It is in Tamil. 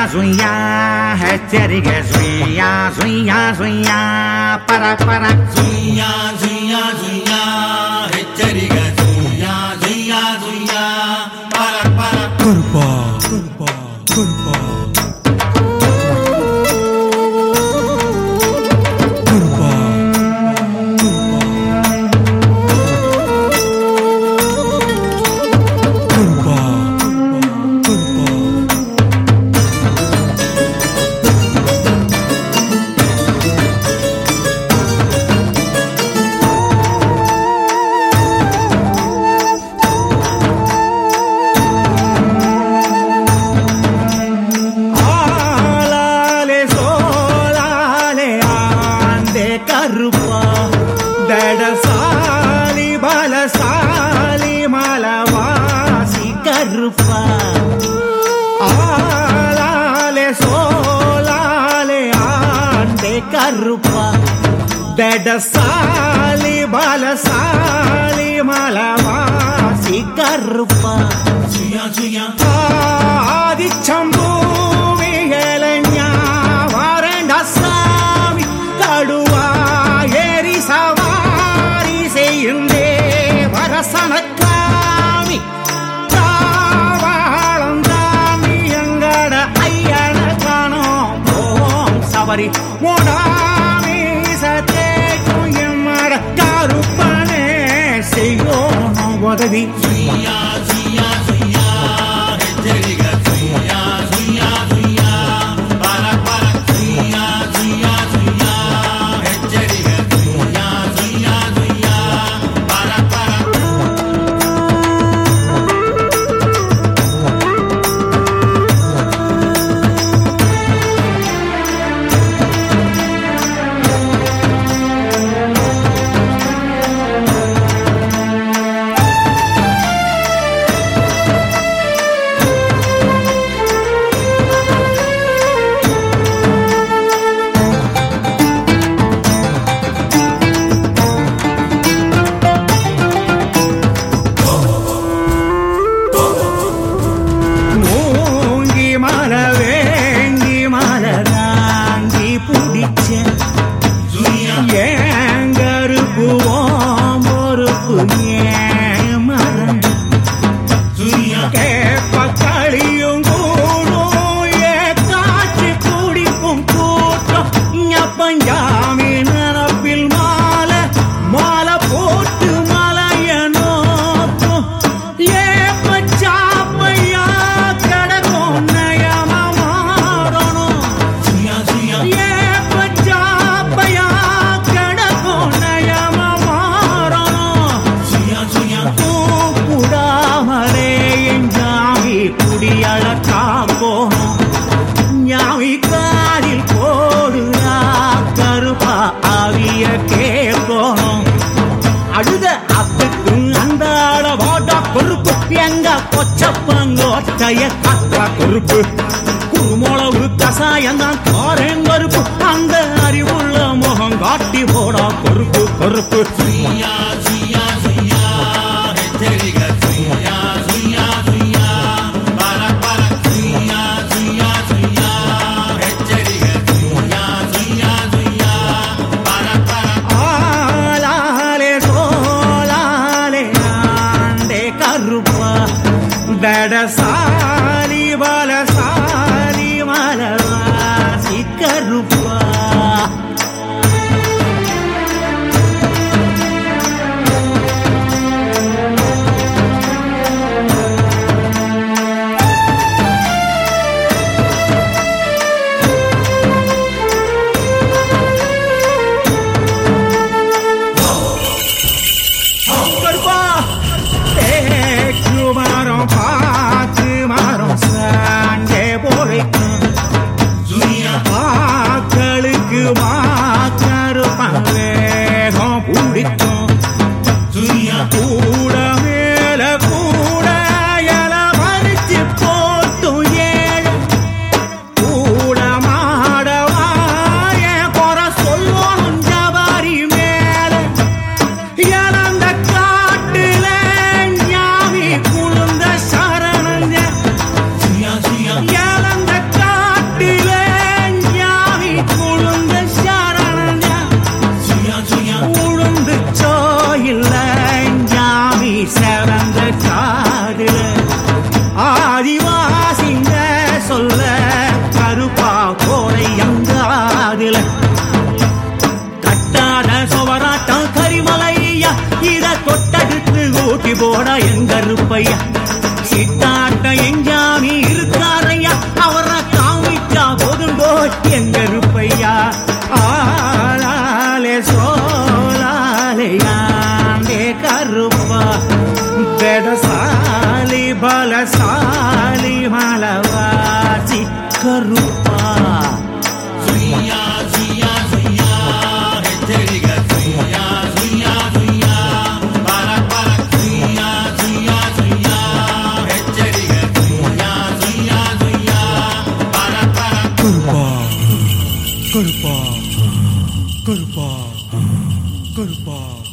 சுய்யா ஹெச்சரிக்கை சுய்யா சுய்யா சுய்யா பர பர சுய்யா சுய்யா சுய்யா எச்சரிக சுய்யா சுய்யா சுய்யா பர பர கருப்பா கருப்பா கருப்பா கருப்பா கருப்பா கருப்பா ஆளாலே சோளாலே ஆண்டே கருப்பா தடசாலி பலசாலி மலவாசி கருப்பா ஆளாலே சோளாலே ஆண்டே கருப்பா தடசாலி பலசாலி மலவாசி கருப்பா சுய்யா சுய்யா ஆதிச்சம்பூவியலஞ்சாவரண்டசாமி கடுவாயேரி சவாரி செய்யும் தேவரசனக்காமி தாவாளந்தாமி எங்கட ஐயன காணோம் ஓம் சபரி மோடாமி சத்தேக்கும் எம்மட கருப்பனே செய்யோம் உதவி சுய்யா சுய்யா சுய்யா எச்சரிக சுய்யா சுய்யா சுய்யா பர பர சுய்யா சுய்யா சுய்யா எச்சரிக சுய்யா சுய்யா சுய்யா பர பர மூங்கி மல வேங்கி மல தாங்கி பிடிச்சேன் சுய்யா ஏங்கருப்பு ஓம் பொறுப்பு ஏன் மறந்து சுய்யா கேப்ப களியும் கூடும் ஏ காட்சி குடிக்கும் கூட்டம் ஞப்பஞ்சாமி நினப்பில் மாலை மாலை போட்டு மலைய நோக்கும் ஏ பச்சாப்பையா கிடக்கும் நயமா மாறணும் சுய்யா சுய்யா ஏ பச்சாப்பையா கிடக்கும் நயமா மாறணும் சுய்யா சுய்யா கூடாமலே என் ஜாமி குடியழக்காக்கும் ஞாமி காதில் போடுடா கருப்பா ஆவிய கேட்கணும் அழுத அத்துக்கும் அந்தாட வாடா பொறுப்பு எங்க கொச்சப்பங்கோட்டைய கட்டா பொறுப்பு குருமளவு கசாயம் தான் காரேன் கருப்பு அந்த அறிவுள்ள முகம் காட்டி போடா பொறுப்பு பொறுப்பு சுய்யா சுய்யா சுய்யா எச்சரிக சுய்யா சுய்யா சுய்யா பர பர சுய்யா சுய்யா சுய்யா எச்சரிக சுய்யா சுய்யா சுய்யா பர பர ஆலாலே சோலாலே ஆண்டே கருப்பா தடசாலி பலசாலி மலவாசி கருப்பா கருப்பா தேக்கு மரம் பாத்து மரம் சாண்டே போழைக்கும் சுய்யா பாக்களுக்கு மாக்கருப்பன் வேகம் பிடிக்கும் சுய்யா கூட மேல கூட இல மறிச்சு போட்டும் ஏழு கூட மாடவாய குறை சொல்லணும் ஜபாரி மேல இழந்த காட்டுல ஞாமி குழுந்த சரணங்க சுய்யா சுய்யா இழந்த காட்டுல எங்க இருப்பையா சித்தாட்ட எஞ்சாமி இருக்காரையா அவரை காமிச்சா போதுண்டோ எங்க இருப்பையா ஆளாலே சோலாலே ஆண்டே கருப்பா பெடசாலி பலசாலி மலவாசி கருப்பா Zuya, zuya, zuya, heteriga, zuya, zuya, zuya, para, para, zuya, zuya, zuya, heteriga, zuya, zuya, zuya, para, para. கருப்பா கருப்பா கருப்பா கருப்பா